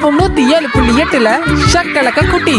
FM நூத்தி ஏழு புள்ளி எட்டுல ஷக்கலக்க குட்டி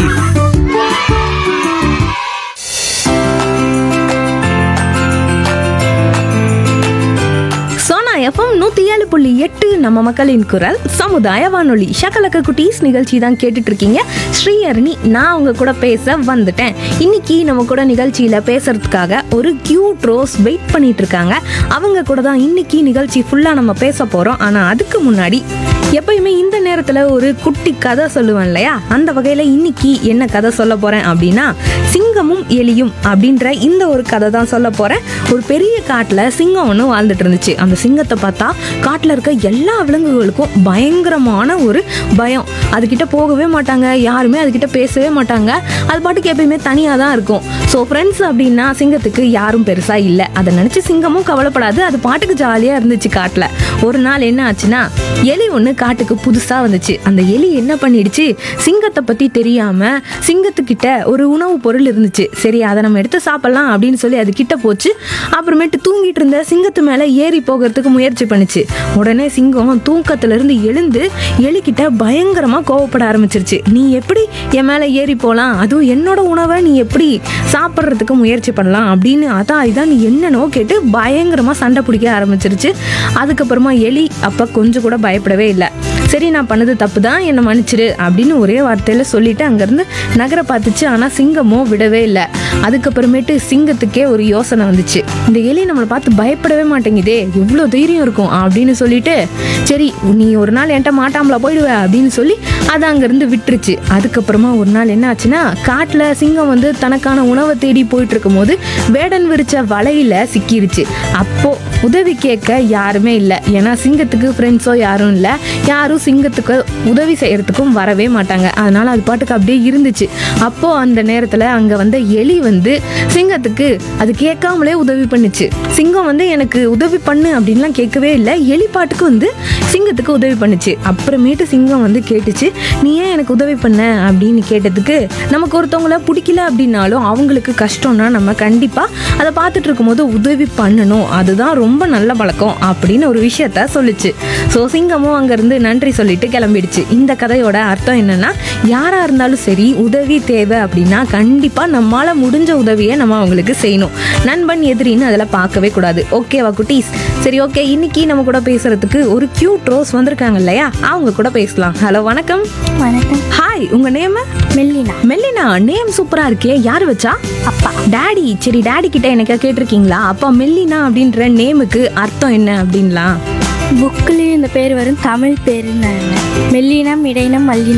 சோனா எஃப்எம் நூத்தி ஏழு புள்ளி எட்டு நம்ம மக்களின் குரல் சமுதாய வானொலி ஷக்கலக்க குட்டீஸ் நிகழ்ச்சி தான் கேட்டுட்டு இருக்கீங்க ஸ்ரீஹரணி நான் உங்க கூட பேச வந்துட்டேன் இன்னைக்கு நம்ம கூட நிகழ்ச்சியில பேசுறதுக்காக ஒரு கியூட் ரோஸ் வெயிட் பண்ணிட்டு இருக்காங்க அவங்க கூட தான் இன்னைக்கு நிகழ்ச்சி ஃபுல்லா நம்ம பேச போறோம் ஆனா அதுக்கு முன்னாடி எப்பயுமே இந்த நேரத்துல ஒரு குட்டி கதை சொல்லுவேன் இல்லையா அந்த வகையில இன்னைக்கு என்ன கதை சொல்ல போறேன் அப்படின்னா சிங்கமும் எலியும் அப்படின்ற இந்த ஒரு கதை தான் சொல்ல போறேன் ஒரு பெரிய காட்டுல சிங்கம் ஒன்று வாழ்ந்துட்டு இருந்துச்சு அந்த சிங்கத்தை பார்த்தா காட்டுல இருக்க எல்லா விலங்குகளுக்கும் பயங்கரமான ஒரு பயம் அதுகிட்ட போகவே மாட்டாங்க யாருமே அதுகிட்ட பேசவே மாட்டாங்க அது பாட்டுக்கு எப்பயுமே தனியாக தான் இருக்கும் ஸோ ஃப்ரெண்ட்ஸ் அப்படின்னா சிங்கத்துக்கு யாரும் பெருசா இல்லை அதை நினைச்சு சிங்கமும் கவலைப்படாது அது பாட்டுக்கு ஜாலியாக இருந்துச்சு காட்டில் ஒரு நாள் என்ன ஆச்சுன்னா எலி ஒன்று காட்டுக்கு புதுசாக வந்துச்சு அந்த எலி என்ன பண்ணிடுச்சு சிங்கத்தை பற்றி தெரியாமல் சிங்கத்துக்கிட்ட ஒரு உணவு பொருள் இருந்துச்சு சரி அதை நம்ம எடுத்து சாப்பிடலாம் அப்படின்னு சொல்லி அது கிட்ட போச்சு அப்புறமேட்டு தூங்கிட்டு இருந்த சிங்கத்து மேலே ஏறி போகிறதுக்கு முயற்சி பண்ணுச்சு உடனே சிங்கம் தூக்கத்திலிருந்து எழுந்து எலிக்கிட்ட பயங்கரமாக கோவப்பட ஆரம்பிச்சிருச்சு நீ எப்படி என் மேலே ஏறி போகலாம் அதுவும் என்னோட உணவை நீ எப்படி சாப்பிட்றதுக்கு முயற்சி பண்ணலாம் அப்படின்னு அதான் இதான் நீ என்னன்னோ கேட்டு பயங்கரமாக சண்டை பிடிக்க ஆரம்பிச்சிருச்சு அதுக்கப்புறமா எலி அப்போ கொஞ்சம் கூட பயப்படவே இல்லை சரி நான் பண்ணது தப்பு தான் என்னை மன்னிச்சிடு அப்படின்னு ஒரே வார்த்தையில் சொல்லிட்டு அங்கேருந்து நகர பார்த்துச்சு ஆனால் சிங்கமோ விடவே இல்லை அதுக்கப்புறமேட்டு சிங்கத்துக்கே ஒரு யோசனை வந்துச்சு இந்த எலி நம்மளை பார்த்து பயப்படவே மாட்டேங்குதே எவ்வளோ தைரியம் இருக்கும் அப்படின்னு சொல்லிட்டு சரி நீ ஒரு நாள் என்கிட்ட மாட்டாமலா போயிடுவ அப்படின்னு சொல்லி அது அங்கேருந்து விட்டுருச்சு அதுக்கப்புறமா ஒரு நாள் என்ன ஆச்சுன்னா காட்டில் சிங்கம் வந்து தனக்கான உணவை தேடி போயிட்டு இருக்கும்போது வேடன் விரிச்ச வலையில சிக்கிருச்சு அப்போ உதவி கேட்க யாருமே இல்லை ஏன்னா சிங்கத்துக்கு ஃப்ரெண்ட்ஸோ யாரும் இல்லை யாரும் சிங்கத்துக்கு உதவி செய்யறதுக்கும் வரவே மாட்டாங்க அதனால அது பாட்டுக்கு அப்படியே இருந்துச்சு அப்போ அந்த நேரத்தில் அங்கே வந்த எலி வந்து சிங்கத்துக்கு அது கேட்காமலே உதவி பண்ணுச்சு சிங்கம் வந்து எனக்கு உதவி பண்ணு அப்படின்லாம் கேட்கவே இல்லை எலி பாட்டுக்கு வந்து சிங்கத்துக்கு உதவி பண்ணுச்சு அப்புறமேட்டு சிங்கம் வந்து கேட்டுச்சு நீ ஏன் எனக்கு உதவி பண்ண அப்படின்னு கேட்டதுக்கு நமக்கு ஒருத்தவங்கள பிடிக்கல அப்படின்னாலும் அவங்களுக்கு கஷ்டம்னா நம்ம கண்டிப்பாக அதை பார்த்துட்டு இருக்கும்போது உதவி பண்ணணும் அதுதான் ரொம்ப நல்ல பழக்கம் அப்படின்னு ஒரு விஷயத்த சொல்லுச்சு ஸோ சிங்கமும் அங்கேருந்து நன்றி சொல்லிட்டு கிளம்பிடுச்சு இந்த கதையோட அர்த்தம் என்னன்னா யாராக இருந்தாலும் சரி உதவி தேவை அப்படின்னா கண்டிப்பாக நம்மளால் முடிஞ்ச உதவியை நம்ம அவங்களுக்கு செய்யணும் நண்பன் எதிரின்னு அதில் பார்க்கவே கூடாது ஓகேவா குட்டீஸ் சரி ஓகே இன்னைக்கு நம்ம கூட பேசுறதுக்கு ஒரு கியூட் ரோஸ் வந்திருக்காங்க இல்லையா அவங்க கூட பேசலாம் ஹலோ வணக்கம் வணக்கம் ஹாய் உங்க நேம் மெல்லினா மெல்லினா நேம் சூப்பரா இருக்கே யார் வச்சா அப்பா டாடி சரி டாடி கிட்ட எனக்கு கேட்டிருக்கீங்களா அப்பா மெல்லினா அப்படின்ற நேமுக்கு அர்த்தம் என்ன அப்படின்லாம் புக்கில் இந்த பேர் வரும் தமிழ் பேருன்னு மெல்லினம் இடையினம் மல்லினம்